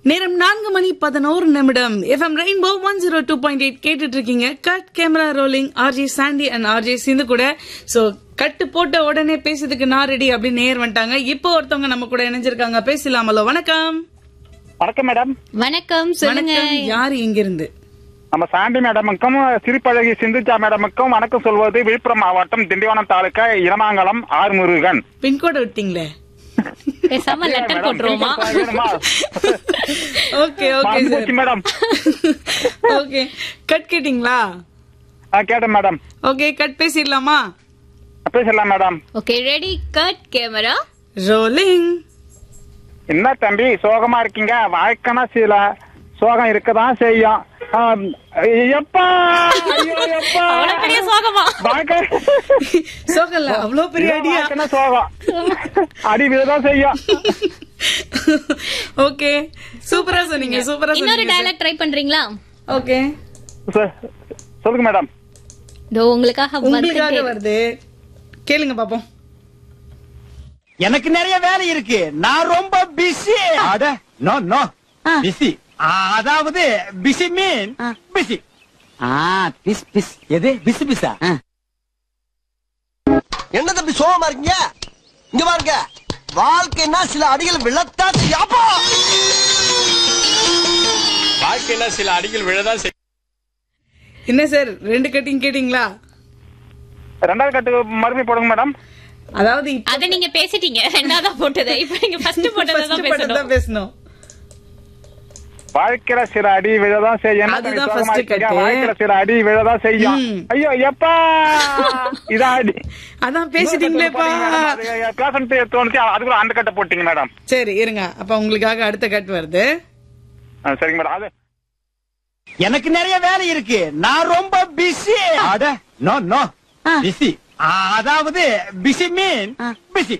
நேரம் நான்கு மணி பதினோரு நிமிடம் FM rainbow one zero two point eight கேட்டுட்டு இருக்கீங்க cut camera rolling RJ Sandy and RJ Sindhu கூட சோ கட்டு போட்ட உடனே பேசுறதுக்கு நான் ரெடி அப்படின்னு நேர் வந்துட்டாங்க இப்போ ஒருத்தவங்க நம்ம கூட இணைஞ்சிருக்காங்க பேசலாமலோ வணக்கம் வணக்கம் மேடம் வணக்கம் சொல்லுங்க வணக்கம் யாரு இங்க இருந்து நம்ம சாண்டி மேடமுக்கும் சிறுபழகி சிந்துஜா மேடமுக்கும் வணக்கம் சொல்வது விழுப்புரம் மாவட்டம் திண்டிவனம் தாலுக்கா இளமாங்கலம் ஆர் முருகன் பின்கோட விட்டீங்களே பேசாம லெட்டர் போட்டுருவோமா ஓகே ஓகே மறந்து சார் போச்சு மேடம் ஓகே கட் கேட்டிங்களா ஆ, கேட்டேன் மேடம் ஓகே கட் பேசிடலாமா பேசலாம் madam okay ready cut camera rolling என்ன தம்பி சோகமா இருக்கீங்க வாழ்க்கைனா சில சோகம் இருக்கதான் செய்யும் ஆம், எப்பா ஐயோ, எப்பா அவ்வளவு பெரிய சோகமா வாழ்க்கை சோகல்ல அவ்வளோ பெரிய ஐடியா வாழ்க்கைனா சோகம் அடி விழதான் செய்யும் ஓகே சூப்பரா சொன்னீங்க சூப்பரா இன்னொரு சொன்னீங்க டயலாக் ட்ரை பண்றீங்களா ஓகே சொ- சொல்லுங்க மேடம் இதோ உங்களுக்காக உங்களுக்காக வந்துட்டே- வருது கேளுங்க பாப்போம் எனக்கு நிறைய வேலை இருக்கு நான் ரொம்ப பிஸி அட நோ நோ பிஸி அதாவது பிஸி மீன் பிஸி ஆ பிஸ் பிஸ் எது பிஸி பிஸா என்ன தம்பி சோகமா இருக்கீங்க இங்க பாருங்க வாழ்க்கைன்னா சில அடிகள் விழத்தான் செய்யாப்பா வாழ்க்கையில சில அடிகள் விழதான் செய்யும் என்ன சார் ரெண்டு கட்டிங் கேட்டீங்களா ரெண்டாவது கட்டு மறுபடியும் போடுங்க மேடம் அதாவது இப்ப அத நீங்க பேசிட்டீங்க ரெண்டாவதா போட்டது இப்ப நீங்க ஃபர்ஸ்ட் போட்டதை first தான் படம் பேசணும் தான் பேசணும் வாழ்க்கையில சில அடி விழதான் செய்யும் என்ன தம்பி அதுதான் சோகமா first இருக்கீங்க? கட்டு. வாழ்க்கையில சில அடி விழதான் செய்யும் ம். ஐயோ எப்பா இதான் அடி அதான் பேசிட்டீங்களேப்பா பேசன்ட்டு தோணுச்சு அதுக்குள்ள அந்த கட்டை போட்டீங்க மேடம் சரி இருங்க அப்ப உங்களுக்காக அடுத்த கட் வருது ஆ, சரிங்க மேடம் அது எனக்கு நிறைய வேலை இருக்கு நான் ரொம்ப பிஸி அட நோ நோ பிஸி அதாவது பிஸி மீன் பிஸி